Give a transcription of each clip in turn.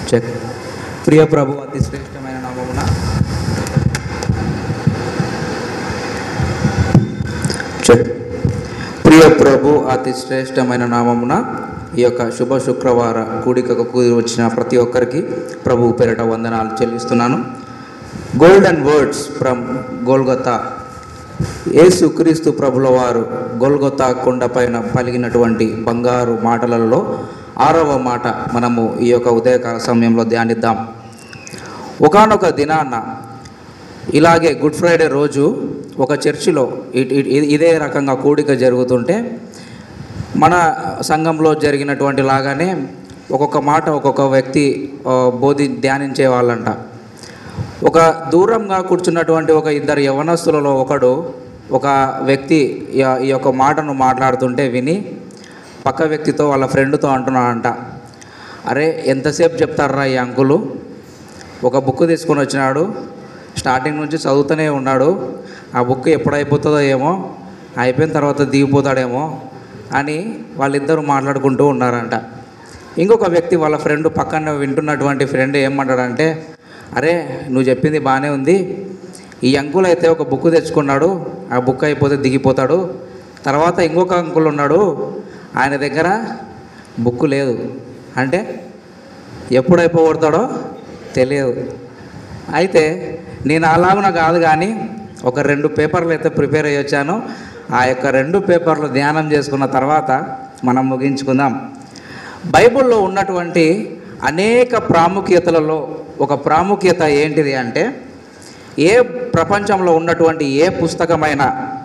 check ప్రియ ప్రభు అతి శ్రేష్టమైన నామమున చెక్ ప్రియ ప్రభు అతి శ్రేష్టమైన నామమున ఈ యొక్క శుభ శుక్రవార కూడికకు కూడి వచ్చిన ప్రతి ఒక్కరికి ప్రభు పేరిట వందనాలు చెల్లిస్తున్నాను golden words from Golgotha Yesu Kristu ప్రభుల వారు గొల్గొతా కొండపైన పలిగినటువంటి బంగారు మాటలలో ఆరవ మాట మనము ఈ యొక్క ఉదయకాల సమయంలో ధ్యానిద్దాం ఒకానొక దినాన ఇలాగే గుడ్ ఫ్రైడే రోజు ఒక చర్చిలో ఇ- ఇ- ఇ- ఇదే రకంగా కూడిక జరుగుతుంటే మన సంఘంలో జరిగినటువంటి లాగానే ఒక్కొక్క మాట ఒక్కొక్క వ్యక్తి ఆ, బోధి ధ్యానించే వాళ్ళంట ఒక దూరంగా కూర్చున్నటువంటి ఒక ఇద్దరు యవనస్తులలో ఒకడు ఒక వ్యక్తి ఈ- ఈ యొక్క మాటను మాట్లాడుతుంటే విని పక్క వ్యక్తితో వాళ్ళ ఫ్రెండ్తో అంటున్నాడంట అరే ఎంతసేపు చెప్తారా ఈ అంకులు ఒక బుక్ తీసుకొని వచ్చినాడు స్టార్టింగ్ నుంచి చదువుతూనే ఉన్నాడు ఆ బుక్ ఎప్పుడైపోతుందో ఏమో అయిపోయిన తర్వాత దిగిపోతాడేమో అని వాళ్ళిద్దరూ మాట్లాడుకుంటూ ఉన్నారంట ఇంకొక వ్యక్తి వాళ్ళ ఫ్రెండ్ పక్కన వింటున్నటువంటి ఫ్రెండ్ ఏమంటాడంటే అరే నువ్వు చెప్పింది బాగానే ఉంది ఈ అంకుల్ అయితే ఒక బుక్ తెచ్చుకున్నాడు ఆ బుక్ అయిపోతే దిగిపోతాడు తర్వాత ఇంకొక అంకుల్ ఉన్నాడు ఆయన దగ్గర బుక్ లేదు అంటే ఎప్పుడు అయిపోగొడతాడో తెలియదు అయితే నేను అలాగున కాదు కానీ ఒక రెండు పేపర్లు అయితే ప్రిపేర్ అయ్యి వచ్చాను ఆ యొక్క రెండు పేపర్లు ధ్యానం చేసుకున్న తర్వాత మనం ముగించుకుందాం బైబిల్లో ఉన్నటువంటి అనేక ప్రాముఖ్యతలలో ఒక ప్రాముఖ్యత ఏంటిది అంటే ఏ ప్రపంచంలో ఉన్నటువంటి ఏ పుస్తకమైనా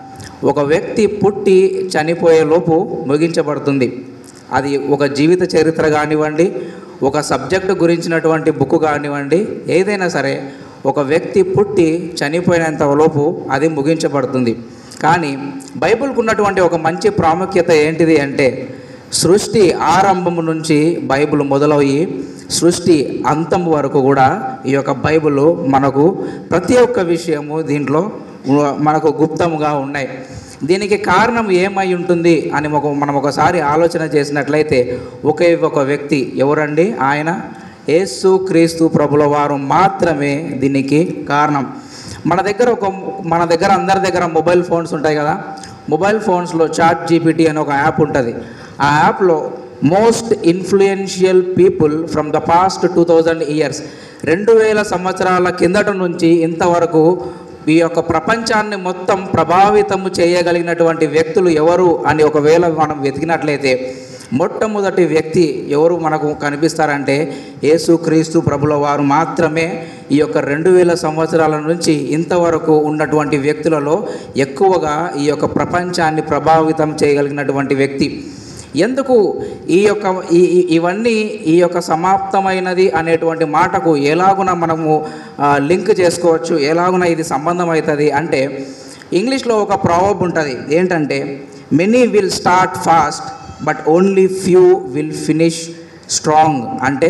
ఒక వ్యక్తి పుట్టి చనిపోయే లోపు ముగించబడుతుంది అది ఒక జీవిత చరిత్ర కానివ్వండి ఒక సబ్జెక్టు గురించినటువంటి బుక్ కానివ్వండి ఏదైనా సరే ఒక వ్యక్తి పుట్టి చనిపోయినంత లోపు అది ముగించబడుతుంది కానీ బైబిల్కు ఉన్నటువంటి ఒక మంచి ప్రాముఖ్యత ఏంటిది అంటే సృష్టి ఆరంభం నుంచి బైబిల్ మొదలయ్యి సృష్టి అంతం వరకు కూడా ఈ యొక్క బైబిల్ మనకు ప్రతి ఒక్క విషయము దీంట్లో ఉ- మనకు గుప్తముగా ఉన్నాయి దీనికి కారణం ఏమై ఉంటుంది అని ఒక మనం ఒకసారి ఆలోచన చేసినట్లయితే ఒకే ఒక వ్యక్తి ఎవరండి ఆయన యేసు క్రీస్తు ప్రభుల వారు మాత్రమే దీనికి కారణం మన దగ్గర ఒక మన దగ్గర అందరి దగ్గర మొబైల్ ఫోన్స్ ఉంటాయి కదా మొబైల్ ఫోన్స్లో చాట్ జీపీటీ అనే ఒక యాప్ ఉంటుంది ఆ యాప్లో most influential people from the past two thousand years రెండు వేల సంవత్సరాల కిందట నుంచి ఇంతవరకు ఈ యొక్క ప్రపంచాన్ని మొత్తం ప్రభావితము చేయగలిగినటువంటి వ్యక్తులు ఎవరు అని ఒకవేళ మనం వెతికినట్లయితే మొట్టమొదటి వ్యక్తి ఎవరు మనకు కనిపిస్తారంటే యేసుక్రీస్తు ప్రభుల వారు మాత్రమే ఈ యొక్క రెండు వేల సంవత్సరాల నుంచి ఇంతవరకు ఉన్నటువంటి వ్యక్తులలో ఎక్కువగా ఈ యొక్క ప్రపంచాన్ని ప్రభావితం చేయగలిగినటువంటి వ్యక్తి ఎందుకు ఈ యొక్క ఈ ఈ- ఇవన్నీ ఈ యొక్క సమాప్తమైనది అనేటువంటి మాటకు ఎలాగున మనము ఆ, లింక్ చేసుకోవచ్చు ఎలాగున ఇది సంబంధం అవుతుంది అంటే ఇంగ్లీష్లో ఒక ప్రావబ్ ఉంటుంది ఏంటంటే many will start fast but only few will finish strong అంటే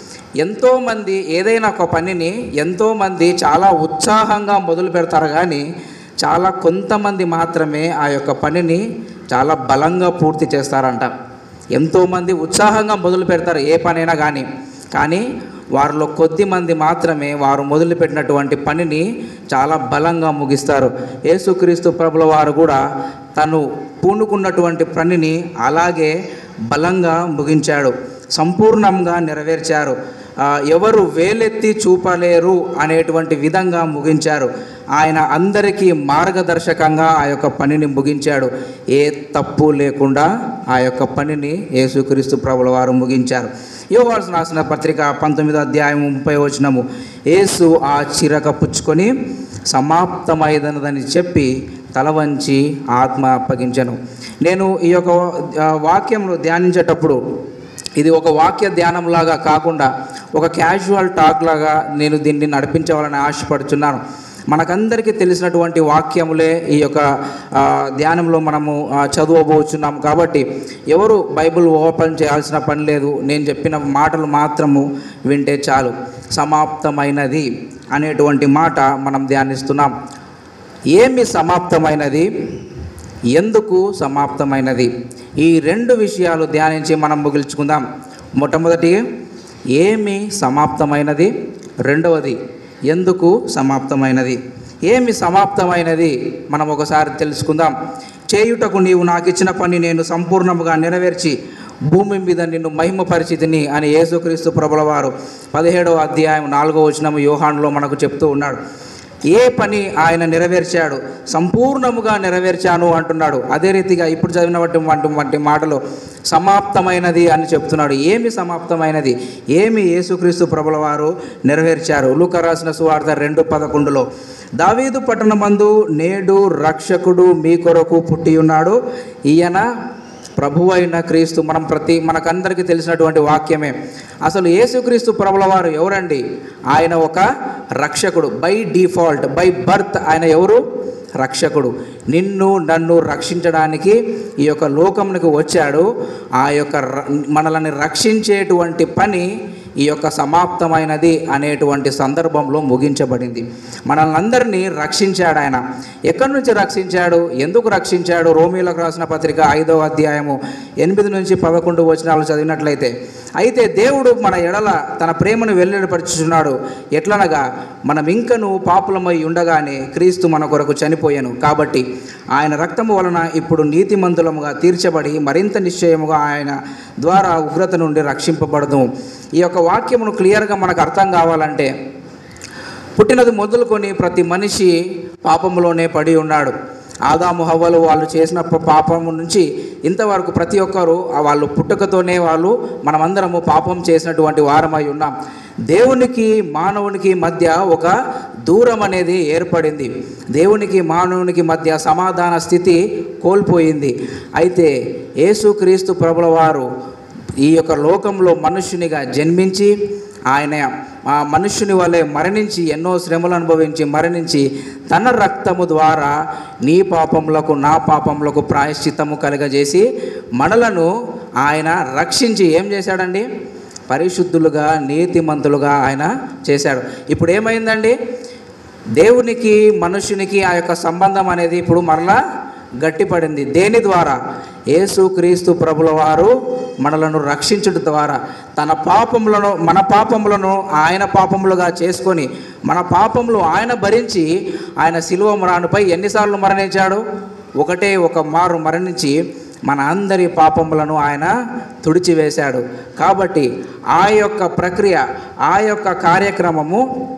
ఎంతోమంది ఏదైనా ఒక పనిని ఎంతోమంది చాలా ఉత్సాహంగా మొదలు పెడతారు కానీ చాలా కొంతమంది మాత్రమే ఆ యొక్క పనిని చాలా బలంగా పూర్తి చేస్తారంట ఎంతోమంది ఉత్సాహంగా మొదలు పెడతారు ఏ పనైనా కానీ కానీ వారిలో కొద్ది మంది మాత్రమే వారు మొదలుపెట్టినటువంటి పనిని చాలా బలంగా ముగిస్తారు యేసుక్రీస్తు ప్రభుల వారు కూడా తను పూనుకున్నటువంటి పనిని అలాగే బలంగా ముగించాడు సంపూర్ణంగా నెరవేర్చారు ఆ, ఎవరు వేలెత్తి చూపలేరు అనేటువంటి విధంగా ముగించారు ఆయన అందరికీ మార్గదర్శకంగా ఆ యొక్క పనిని ముగించాడు ఏ తప్పు లేకుండా ఆ యొక్క పనిని యేసుక్రీస్తు ప్రభుల వారు ముగించారు యోగాల్సి రాసిన పత్రిక పంతొమ్మిదో అధ్యాయం ముప్పై వచనము యేసు ఆ చిరక పుచ్చుకొని సమాప్తమైనదని చెప్పి తల వంచి ఆత్మ అప్పగించను నేను ఈ యొక్క ఆ, వాక్యంలో ధ్యానించేటప్పుడు ఇది ఒక వాక్య ధ్యానంలాగా కాకుండా ఒక క్యాజువల్ టాక్ లాగా నేను దీన్ని నడిపించవాలని ఆశపడుచున్నాను మనకందరికీ తెలిసినటువంటి వాక్యములే ఈ యొక్క ఆ, ధ్యానంలో మనము ఆ, చదవబోచున్నాం కాబట్టి ఎవరు బైబిల్ ఓపెన్ చేయాల్సిన పని లేదు నేను చెప్పిన మాటలు మాత్రము వింటే చాలు సమాప్తమైనది అనేటువంటి మాట మనం ధ్యానిస్తున్నాం ఏమి సమాప్తమైనది ఎందుకు సమాప్తమైనది ఈ రెండు విషయాలు ధ్యానించి మనం ముగించుకుందాం మొట్టమొదటి ఏమి సమాప్తమైనది రెండవది ఎందుకు సమాప్తమైనది ఏమి సమాప్తమైనది మనం ఒకసారి తెలుసుకుందాం చేయుటకు నీవు నాకు ఇచ్చిన పని నేను సంపూర్ణముగా నెరవేర్చి భూమి మీద నిన్ను మహిమ పరిచితిని అని యేసుక్రీస్తు ప్రభుల వారు పదిహేడవ అధ్యాయం నాలుగో వచనం యోహానులో మనకు చెప్తూ ఉన్నాడు ఏ పని ఆయన నెరవేర్చాడు సంపూర్ణముగా నెరవేర్చాను అంటున్నాడు అదే రీతిగా ఇప్పుడు చదివినటువంటి వంటి వంటి మాటలు సమాప్తమైనది అని చెప్తున్నాడు ఏమి సమాప్తమైనది ఏమి యేసుక్రీస్తు ప్రభుల వారు నెరవేర్చారు లూక రాసిన సువార్త రెండు పదకొండులో దావీదు పట్టణమందు నేడు రక్షకుడు మీ కొరకు పుట్టి ఉన్నాడు ఈయన ప్రభు అయిన క్రీస్తు మనం ప్రతి మనకందరికీ తెలిసినటువంటి వాక్యమే అసలు యేసుక్రీస్తు ప్రభుల వారు ఎవరండి ఆయన ఒక రక్షకుడు బై డిఫాల్ట్ బై బర్త్ ఆయన ఎవరు రక్షకుడు నిన్ను నన్ను రక్షించడానికి ఈ యొక్క లోకమునికి వచ్చాడు ఆ యొక్క ర- మనల్ని రక్షించేటువంటి పని ఈ యొక్క సమాప్తమైనది అనేటువంటి సందర్భంలో ముగించబడింది మనల్ని అందరినీ రక్షించాడు ఆయన ఎక్కడి నుంచి రక్షించాడు ఎందుకు రక్షించాడు రోమిలకు రాసిన పత్రిక ఐదవ అధ్యాయము ఎనిమిది నుంచి పదకొండు వచనాలు చదివినట్లయితే అయితే దేవుడు మన ఎడల తన ప్రేమను వెల్లడిపరుచుచున్నాడు ఎట్లనగా మనం ఇంకను పాపులమై ఉండగానే క్రీస్తు మన కొరకు చనిపోయాను కాబట్టి ఆయన రక్తము వలన ఇప్పుడు నీతిమంతులముగా తీర్చబడి మరింత నిశ్చయముగా ఆయన ద్వారా ఉగ్రత నుండి రక్షింపబడదు ఈ యొక్క వాక్యమును క్లియర్గా మనకు అర్థం కావాలంటే పుట్టినది మొదలుకొని ప్రతి మనిషి పాపములోనే పడి ఉన్నాడు ఆదాము హవ్వలు వాళ్ళు చేసిన ప- పాపము నుంచి ఇంతవరకు ప్రతి ఒక్కరు ఆ వాళ్ళు పుట్టుకతోనే వాళ్ళు మనమందరము పాపం చేసినటువంటి వారమై ఉన్నాం దేవునికి మానవునికి మధ్య ఒక దూరం అనేది ఏర్పడింది దేవునికి మానవునికి మధ్య సమాధాన స్థితి కోల్పోయింది అయితే యేసుక్రీస్తు ప్రభుల వారు ఈ యొక్క లోకంలో మనుష్యునిగా జన్మించి ఆయన ఆ మనుష్యుని వలె మరణించి ఎన్నో శ్రమలు అనుభవించి మరణించి తన రక్తము ద్వారా నీ పాపములకు నా పాపములకు ప్రాయశ్చిత్తము కలగజేసి మనలను ఆయన రక్షించి ఏం చేశాడండి పరిశుద్ధులుగా నీతిమంతులుగా ఆయన చేశాడు ఇప్పుడు ఏమైందండి దేవునికి మనుషునికి ఆ యొక్క సంబంధం అనేది ఇప్పుడు మరలా గట్టిపడింది దేని ద్వారా యేసుక్రీస్తు ప్రభుల వారు మనలను రక్షించుట ద్వారా తన పాపములను మన పాపములను ఆయన పాపములుగా చేసుకొని మన పాపములు ఆయన భరించి ఆయన శిలువ మరణపై ఎన్నిసార్లు మరణించాడు ఒకటే ఒక మారు మరణించి మన అందరి పాపములను ఆయన తుడిచివేశాడు కాబట్టి ఆ యొక్క ప్రక్రియ ఆ యొక్క కార్యక్రమము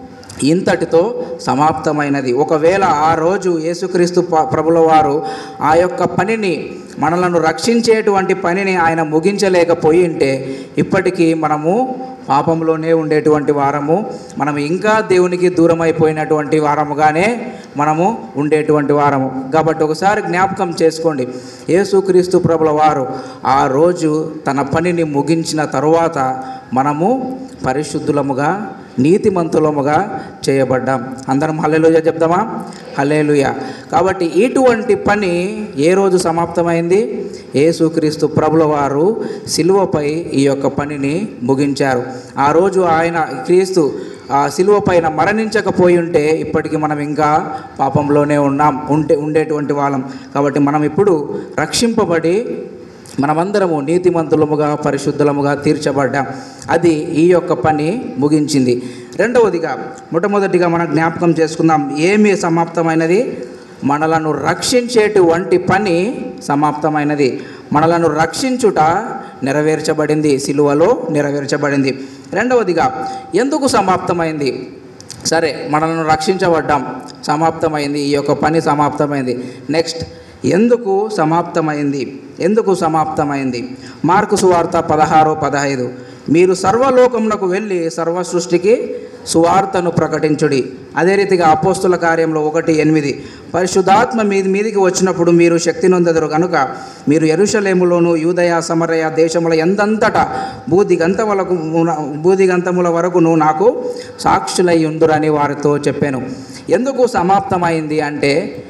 ఇంతటితో సమాప్తమైనది ఒకవేళ ఆ రోజు యేసుక్రీస్తు ప- ప్రభుల వారు ఆ యొక్క పనిని మనలను రక్షించేటువంటి పనిని ఆయన ముగించలేకపోయి ఉంటే ఇప్పటికీ మనము పాపంలోనే ఉండేటువంటి వారము మనం ఇంకా దేవునికి దూరం అయిపోయినటువంటి వారముగానే మనము ఉండేటువంటి వారము కాబట్టి ఒకసారి జ్ఞాపకం చేసుకోండి యేసుక్రీస్తు ప్రభుల వారు ఆ రోజు తన పనిని ముగించిన తరువాత మనము పరిశుద్ధులముగా నీతిమంతులముగా చేయబడ్డాం అందరం హల్లెలూయా చెప్దామా హల్లెలూయా కాబట్టి ఇటువంటి పని ఏ రోజు సమాప్తమైంది యేసుక్రీస్తు ప్రభుల వారు సిలువపై ఈ యొక్క పనిని ముగించారు ఆ రోజు ఆయన క్రీస్తు ఆ సిలువ పైన మరణించకపోయి ఉంటే ఇప్పటికీ మనం ఇంకా పాపంలోనే ఉన్నాం ఉంటే ఉండేటువంటి వాళ్ళం కాబట్టి మనం ఇప్పుడు రక్షింపబడి మనమందరము నీతిమంతులముగా పరిశుద్ధులముగా తీర్చబడ్డాం అది ఈ యొక్క పని ముగించింది రెండవదిగా మొట్టమొదటిగా మనం జ్ఞాపకం చేసుకుందాం ఏమి సమాప్తమైనది మనలను రక్షించేటువంటి పని సమాప్తమైనది మనలను రక్షించుట నెరవేర్చబడింది సిలువలో నెరవేర్చబడింది రెండవదిగా ఎందుకు సమాప్తమైంది సరే మనల్ని రక్షించబడ్డాం సమాప్తమైంది ఈ యొక్క పని సమాప్తమైంది నెక్స్ట్ ఎందుకు సమాప్తమైంది ఎందుకు సమాప్తమైంది మార్కు సువార్త పదహారు పదహైదు మీరు సర్వలోకమునకు వెళ్ళి సర్వ సృష్టికి సువార్తను ప్రకటించుడి అదే రీతిగా అపోస్తుల కార్యంలో ఒకటి ఎనిమిది పరిశుద్ధాత్మ మీది మీదికి వచ్చినప్పుడు మీరు శక్తి నొందెదరు కనుక మీరు ఎరుషలేములోను యూదయ సమరయ దేశముల ఎంతంతటా బూదిగంతములకు బూదిగంతముల వరకును నాకు సాక్షులై ఉందురని వారితో చెప్పాను ఎందుకు సమాప్తమైంది అంటే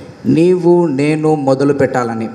నీవు నేను మొదలు పెట్టాలని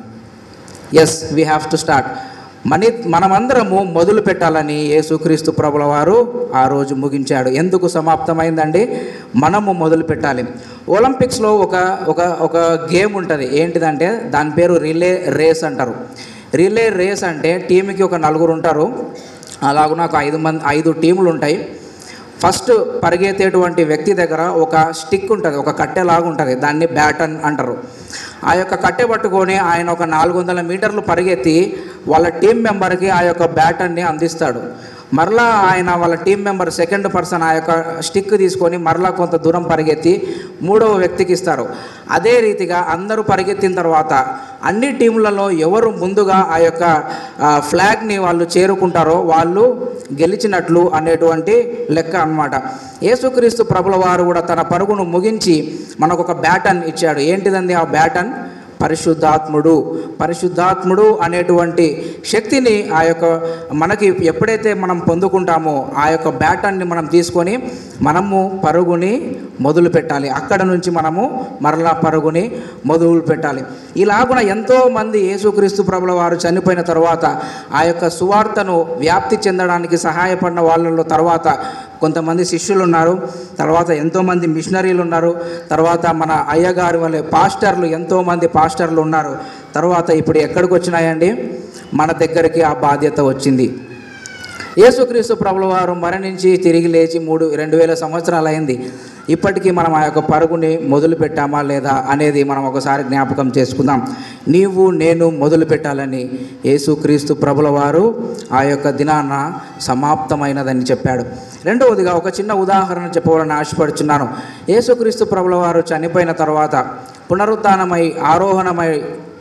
yes we have to start మని మనమందరము మొదలు పెట్టాలని యేసుక్రీస్తు ప్రభుల వారు ఆ రోజు ముగించాడు ఎందుకు సమాప్తమైందండి మనము మొదలు పెట్టాలి ఒలింపిక్స్లో ఒక ఒక ఒక గేమ్ ఉంటుంది ఏంటిదంటే దాని పేరు రిలే రేస్ అంటారు రిలే రేస్ అంటే టీంకి ఒక నలుగురు ఉంటారు అలాగ నాకు ఐదు మంది ఐదు టీములు ఉంటాయి ఫస్ట్ పరిగెత్తేటువంటి వ్యక్తి దగ్గర ఒక స్టిక్ ఉంటుంది ఒక కట్టెలాగా ఉంటుంది దాన్ని బ్యాటన్ అంటారు ఆ యొక్క కట్టె పట్టుకొని ఆయన ఒక నాలుగు వందల మీటర్లు పరిగెత్తి వాళ్ళ టీం మెంబర్కి ఆ యొక్క బ్యాటన్ని అందిస్తాడు మరలా ఆయన వాళ్ళ టీం మెంబర్ సెకండ్ పర్సన్ ఆ యొక్క స్టిక్ తీసుకొని మరలా కొంత దూరం పరిగెత్తి మూడవ వ్యక్తికి ఇస్తారు అదే రీతిగా అందరూ పరిగెత్తిన తర్వాత అన్ని టీంలలో ఎవరు ముందుగా ఆ యొక్క ఆ, ఫ్లాగ్ని వాళ్ళు చేరుకుంటారో వాళ్ళు గెలిచినట్లు అనేటువంటి లెక్క అన్నమాట యేసుక్రీస్తు ప్రభుల వారు కూడా తన పరుగును ముగించి మనకు ఒక బ్యాటన్ ఇచ్చాడు ఏంటిదండి ఆ బ్యాటన్ పరిశుద్ధాత్ముడు పరిశుద్ధాత్ముడు అనేటువంటి శక్తిని ఆ యొక్క మనకి ఎప్పుడైతే మనం పొందుకుంటామో ఆ యొక్క బ్యాటన్ని మనం తీసుకొని మనము పరుగుని మొదలు పెట్టాలి అక్కడ నుంచి మనము మరలా పరుగుని మొదలు పెట్టాలి ఇలాగున ఎంతో మంది యేసుక్రీస్తు ప్రభుల వారు చనిపోయిన తర్వాత ఆ యొక్క సువార్తను వ్యాప్తి చెందడానికి సహాయపడిన వాళ్ళలో తర్వాత కొంతమంది శిష్యులు ఉన్నారు తర్వాత ఎంతోమంది మిషనరీలు ఉన్నారు తర్వాత మన అయ్యగారి వల్లే పాస్టర్లు ఎంతోమంది పాస్టర్లు ఉన్నారు తర్వాత ఇప్పుడు ఎక్కడికి వచ్చినాయండి మన దగ్గరికి ఆ బాధ్యత వచ్చింది యేసుక్రీస్తు ప్రభుల వారు మరణించి తిరిగి లేచి మూడు రెండు వేల సంవత్సరాలు అయింది ఇప్పటికీ మనం ఆ యొక్క పరుగుని మొదలు పెట్టామా లేదా అనేది మనం ఒకసారి జ్ఞాపకం చేసుకుందాం నీవు నేను మొదలు పెట్టాలని యేసుక్రీస్తు ప్రభుల వారు ఆ యొక్క దినాన సమాప్తమైనదని చెప్పాడు రెండవదిగా ఒక చిన్న ఉదాహరణ చెప్పవాలని ఆశపడుచున్నాను యేసుక్రీస్తు ప్రభుల వారు చనిపోయిన తర్వాత పునరుత్థానమై ఆరోహణమై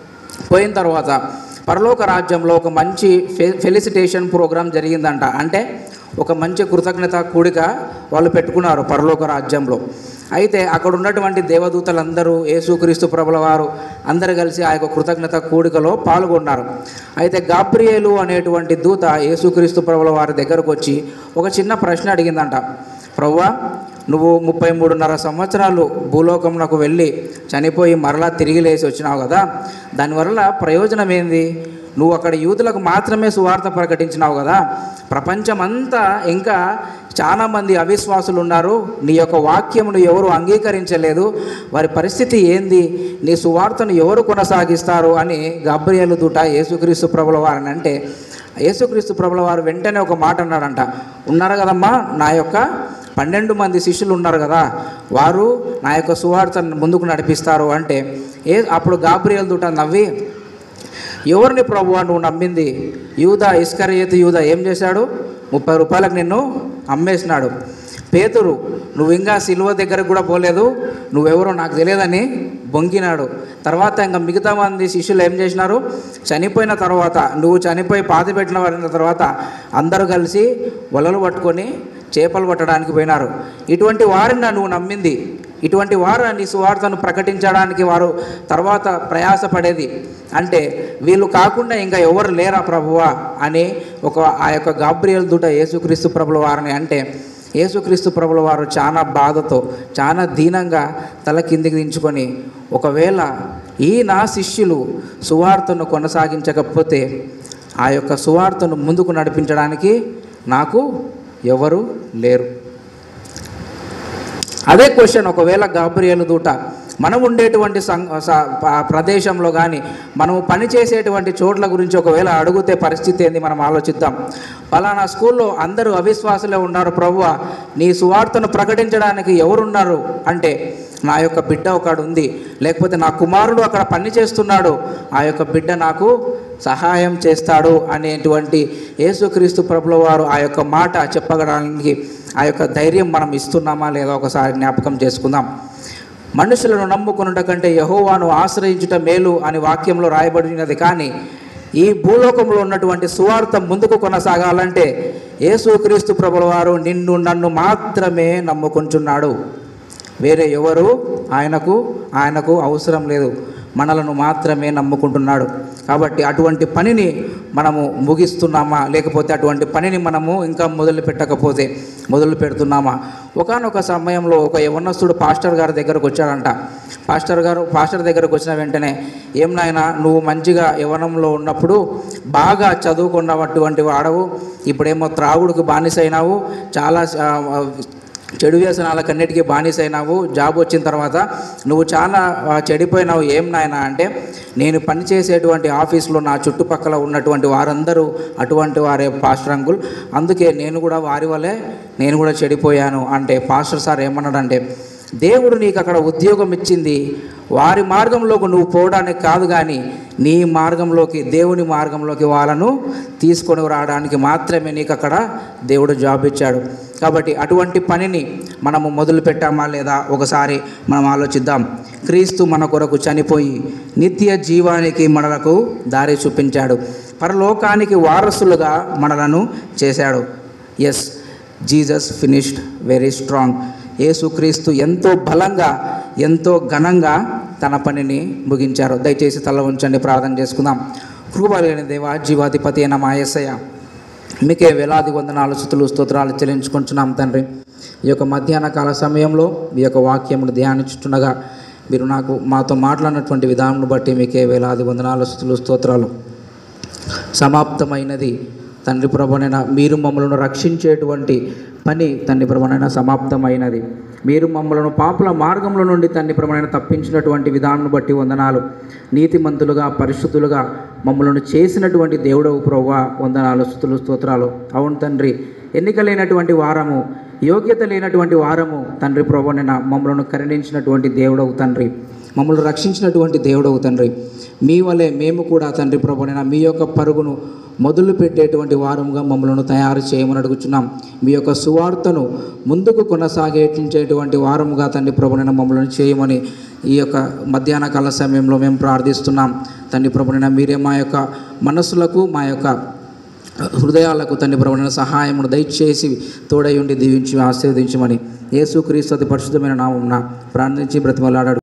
పోయిన తర్వాత పరలోక రాజ్యంలో ఒక మంచి ఫె ఫెలిసిటేషన్ ప్రోగ్రాం జరిగిందంట అంటే ఒక మంచి కృతజ్ఞత కూడిక వాళ్ళు పెట్టుకున్నారు పరలోక రాజ్యంలో అయితే అక్కడ ఉన్నటువంటి దేవదూతలందరూ యేసుక్రీస్తు ప్రభుల వారు అందరు కలిసి ఆ యొక్క కృతజ్ఞత కూడికలో పాల్గొన్నారు అయితే గాబ్రియేలు అనేటువంటి దూత యేసుక్రీస్తు ప్రభుల వారి దగ్గరకు వచ్చి ఒక చిన్న ప్రశ్న అడిగిందంట ప్రవ్వా నువ్వు ముప్పై మూడున్నర సంవత్సరాలు భూలోకంలోకి వెళ్ళి చనిపోయి మరలా తిరిగి లేచి వచ్చినావు కదా దానివల్ల ప్రయోజనం ఏంది నువ్వు అక్కడ యూతులకు మాత్రమే సువార్త ప్రకటించినావు కదా ప్రపంచమంతా ఇంకా చాలామంది అవిశ్వాసులు ఉన్నారు నీ యొక్క వాక్యమును ఎవరు అంగీకరించలేదు వారి పరిస్థితి ఏంది నీ సువార్తను ఎవరు కొనసాగిస్తారు అని గబ్రియలు దూట యేసుక్రీస్తు ప్రభుల వారిని అంటే యేసుక్రీస్తు ప్రభుల వారు వెంటనే ఒక మాట అన్నాడంట ఉన్నారు కదమ్మా నా యొక్క పన్నెండు మంది శిష్యులు ఉన్నారు కదా వారు నా యొక్క సువార్తను ముందుకు నడిపిస్తారు అంటే ఏ అప్పుడు గాబ్రియల్ దుట నవ్వి ఎవరిని ప్రభు నువ్వు నమ్మింది యూదా ఇస్కరియత్ యూదా ఏం చేశాడు ముప్పై రూపాయలకు నిన్ను అమ్మేసినాడు పేతురు నువ్వు ఇంకా సిలువ దగ్గరకు కూడా పోలేదు నువ్వెవరో నాకు తెలియదని బొంకినాడు తర్వాత ఇంకా మిగతా మంది శిష్యులు ఏం చేసినారు చనిపోయిన తర్వాత నువ్వు చనిపోయి పాతి పెట్టిన వారిన తర్వాత అందరూ కలిసి వలలు పట్టుకొని చేపలు పట్టడానికి పోయినారు ఇటువంటి వారిని నువ్వు నమ్మింది ఇటువంటి వారు నీ సువార్తను ప్రకటించడానికి వారు తర్వాత ప్రయాసపడేది అంటే వీళ్ళు కాకుండా ఇంకా ఎవరు లేరా ప్రభువా అని ఒక ఆ యొక్క గాబ్రియల్ దుట యేసుక్రీస్తు ప్రభుల వారిని అంటే యేసుక్రీస్తు ప్రభుల వారు చాలా బాధతో చాలా దీనంగా తల కిందికి దించుకొని ఒకవేళ ఈ నా శిష్యులు సువార్తను కొనసాగించకపోతే ఆ యొక్క సువార్తను ముందుకు నడిపించడానికి నాకు ఎవరు లేరు అదే క్వశ్చన్ ఒకవేళ గాబ్రియలు దూట మనం ఉండేటువంటి సం స- ప- ప్రదేశంలో కానీ మనము పని చేసేటువంటి చోట్ల గురించి ఒకవేళ అడిగితే పరిస్థితి ఏంది మనం ఆలోచిద్దాం పలానా స్కూల్లో అందరూ అవిశ్వాసులే ఉన్నారు ప్రభువ నీ సువార్తను ప్రకటించడానికి ఎవరున్నారు అంటే నా యొక్క బిడ్డ ఒకడు ఉంది లేకపోతే నా కుమారుడు అక్కడ పని చేస్తున్నాడు ఆ యొక్క బిడ్డ నాకు సహాయం చేస్తాడు అనేటువంటి యేసుక్రీస్తు ప్రభుల వారు ఆ యొక్క మాట చెప్పగడానికి ఆ యొక్క ధైర్యం మనం ఇస్తున్నామా లేదా ఒకసారి జ్ఞాపకం చేసుకుందాం మనుషులను నమ్ముకున్నట కంటే యహోవాను ఆశ్రయించుట మేలు అని వాక్యంలో రాయబడినది కానీ ఈ భూలోకంలో ఉన్నటువంటి సువార్త ముందుకు కొనసాగాలంటే యేసుక్రీస్తు ప్రభుల వారు నిన్ను నన్ను మాత్రమే నమ్ముకుంటున్నాడు వేరే ఎవరు ఆయనకు ఆయనకు అవసరం లేదు మనలను మాత్రమే నమ్ముకుంటున్నాడు కాబట్టి అటువంటి పనిని మనము ముగిస్తున్నామా లేకపోతే అటువంటి పనిని మనము ఇంకా మొదలు పెట్టకపోతే మొదలు పెడుతున్నామా ఒకానొక సమయంలో ఒక యవనస్తుడు పాస్టర్ గారి దగ్గరకు వచ్చాడంట పాస్టర్ గారు పాస్టర్ దగ్గరకు వచ్చిన వెంటనే ఏం నాయనా నువ్వు మంచిగా యవనంలో ఉన్నప్పుడు బాగా చదువుకున్నటువంటి వాడవు ఇప్పుడేమో త్రాగుడుకు బానిసైనావు చాలా ఆ, చెడు వ్యసనాలకన్నిటికీ బానిసైనావు జాబ్ వచ్చిన తర్వాత నువ్వు చాలా ఆ, చెడిపోయినావు ఏం నాయనా అంటే నేను పనిచేసేటువంటి ఆఫీస్లో నా చుట్టుపక్కల ఉన్నటువంటి వారందరూ అటువంటి వారే పాస్టర్ అంకుల్ అందుకే నేను కూడా వారి వల్లే నేను కూడా చెడిపోయాను అంటే పాస్టర్ సార్ ఏమన్నాడంటే దేవుడు నీకు అక్కడ ఉద్యోగం ఇచ్చింది వారి మార్గంలోకి నువ్వు పోవడానికి కాదు కానీ నీ మార్గంలోకి దేవుని మార్గంలోకి వాళ్ళను తీసుకొని రావడానికి మాత్రమే నీకు అక్కడ దేవుడు జాబ్ ఇచ్చాడు కాబట్టి అటువంటి పనిని మనము మొదలు పెట్టామా లేదా ఒకసారి మనం ఆలోచిద్దాం క్రీస్తు మన కొరకు చనిపోయి నిత్య జీవానికి మనలకు దారి చూపించాడు పరలోకానికి వారసులుగా మనలను చేశాడు yes Jesus finished very strong Yesu Kristu ఎంతో బలంగా ఎంతో ఘనంగా తన పనిని ముగించారు దయచేసి తల ఉంచండి ప్రార్థన చేసుకుందాం కృపలేని దేవ జీవాధిపతి అయిన మా యేసయ్య మీకే వేలాది వందనాలు స్థుతులు స్తోత్రాలు చెల్లించుకుంటున్నాం తండ్రి ఈ యొక్క మధ్యాహ్న కాల సమయంలో మీ యొక్క వాక్యమును ధ్యానించుతుండగా మీరు నాకు మాతో మాట్లాడినటువంటి విధానం బట్టి మీకే వేలాది వందనాలు స్థుతులు స్తోత్రాలు సమాప్తమైనది తండ్రి ప్రభునైన మీరు మమ్మలను రక్షించేటువంటి పని తండ్రి ప్రభునైన సమాప్తమైనది మీరు మమ్మలను పాపుల మార్గంలో నుండి తండ్రి ప్రభునైన తప్పించినటువంటి విధానం బట్టి వందనాలు నీతిమంతులుగా పరిశుద్ధులుగా మమ్మలను చేసినటువంటి దేవుడవు ప్రభు వందనాలు స్థుతులు స్తోత్రాలు అవును తండ్రి ఎన్నిక లేనటువంటి వారము యోగ్యత లేనటువంటి వారము తండ్రి ప్రభునైన మమ్మలను కరుణించినటువంటి దేవుడవు తండ్రి మమ్మల్ని రక్షించినటువంటి దేవుడవు తండ్రి మీ వలె మేము కూడా తండ్రి ప్రభునైనా మీ యొక్క పరుగును మొదలు పెట్టేటువంటి వారముగా మమ్మల్ని తయారు చేయమని అడుగుచున్నాం మీ యొక్క సువార్తను ముందుకు కొనసాగించేటువంటి వారముగా తండ్రి ప్రభునైనా మమ్మల్ని చేయమని ఈ యొక్క మధ్యాహ్న కాల సమయంలో మేము ప్రార్థిస్తున్నాం తండ్రి ప్రభునైనా మీరే మా యొక్క మనస్సులకు మా యొక్క హృదయాలకు తండ్రి ప్రభునైనా సహాయమును దయచేసి తోడై ఉండి దీవించి ఆశీర్వదించమని యేసుక్రీస్తు అతి పరిశుద్ధమైన నామమున ప్రార్థించి బ్రతిమలాడాడు